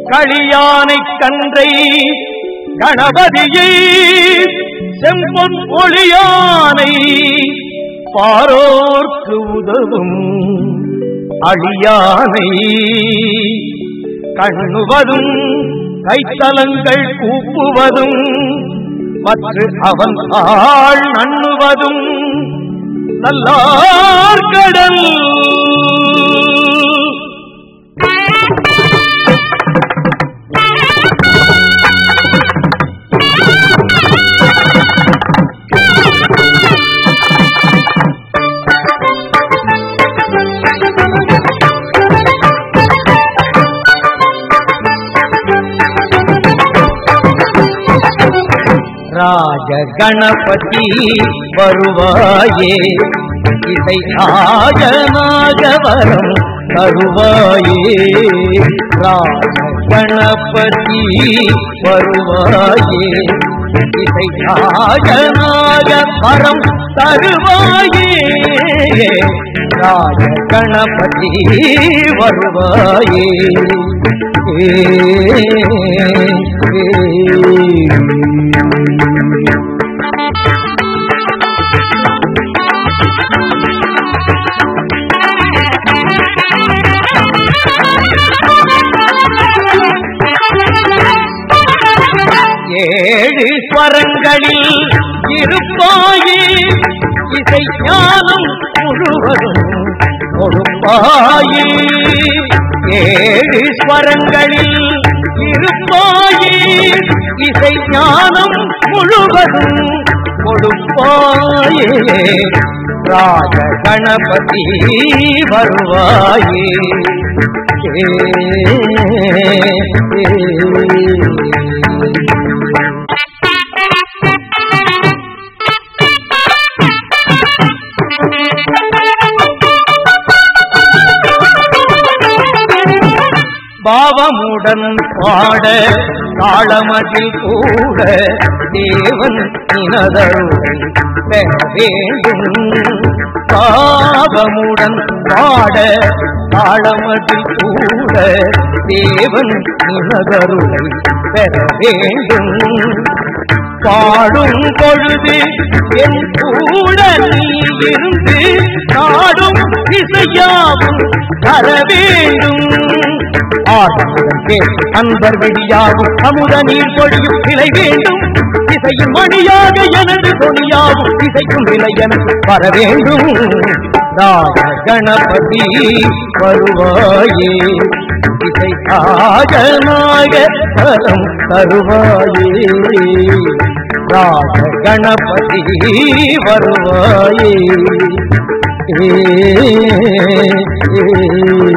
களியானை கன்றை கணபதியை செம்பொன் ஒளியானை பாரோர்க்கு உதவும் அழியானை கண்ணுவதும் கைத்தலங்கள் கூப்புவதும் மற்ற அவன் ஆள் நண்ணுவதும் நல்லார்கடல் ராஜ கணபதி வருவாயே இசை ராஜனாக வரம் தருவாயே ராஜ கணபதி வருவாயே இசை ராஜனாக வரம் தருவாயே ராஜ கணபதி வருவாயே ஏ, ஏ, ஏழு ஸ்வரங்களில் இருப்பாயே இசை ஞானம் முழுவதும் கொடுப்பாயே ஏழு ஸ்வரங்களில் இருப்பாயே இசை ஞானம் முழுவதும் கொடுப்பாயே ராஜ கணபதி வருவாயே ஏ, ஏ. பாவமுடன் பாட தாளமதில் கூட தேவன் இனதருள் பெற வேண்டும் பாவமுடன் பாட தாளமதில் கூட தேவன் இனதருளை பெற வேண்டும் பாடும் பொழுது என் கூட நீ இருந்து நாடும் இசையாவும் தர வேண்டும் ஆடமுடன் கேள் அன்பர் விடியாகும் அமுத நீர் பொழியும் நிலை வேண்டும் இசையும் மணியாக எனது தொனியாகும் இசைக்கும் நிலை எனக்கு வர வேண்டும் ராஜ கணபதி வருவாயே இசை ராஜனாக பரம் தருவாயே ராஜ கணபதி வருவாயே ஏ, ஏ.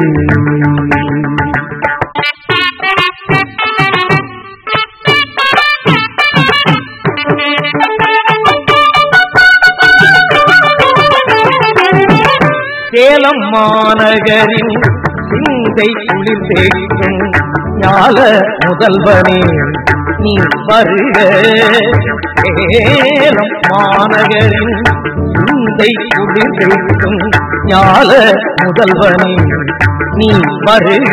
சேலம் மாநகரின் சிந்தை குளிர்ந்தேக்கும் ஞால முதல்வனே நீ வருக சேலம் மாநகரின் சிந்தை குளிர்ந்தேக்கும் ஞால முதல்வனே நீ வருக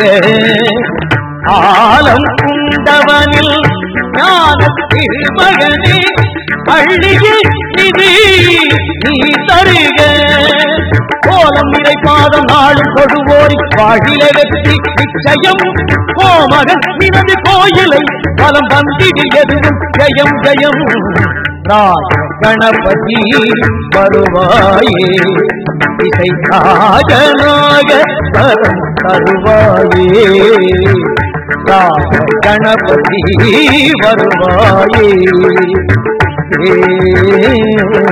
ஆலம் குண்டவனில் ஞான திருமகனே பள்ளியில் நிதி நீ தருக கோலம் நிறை பாதம் நாளும் கொடுவோரி வாழில வெற்றி நிச்சயம் கோமகன் நினது கோயிலை பலம் வந்திடு எதுவும் ஜெயம் ஜெயம் ராஜ கணபதி வருவாயே இசை ராஜனாக தரம் தருவாயே ராஜ கணபதி வருவாயே ஏ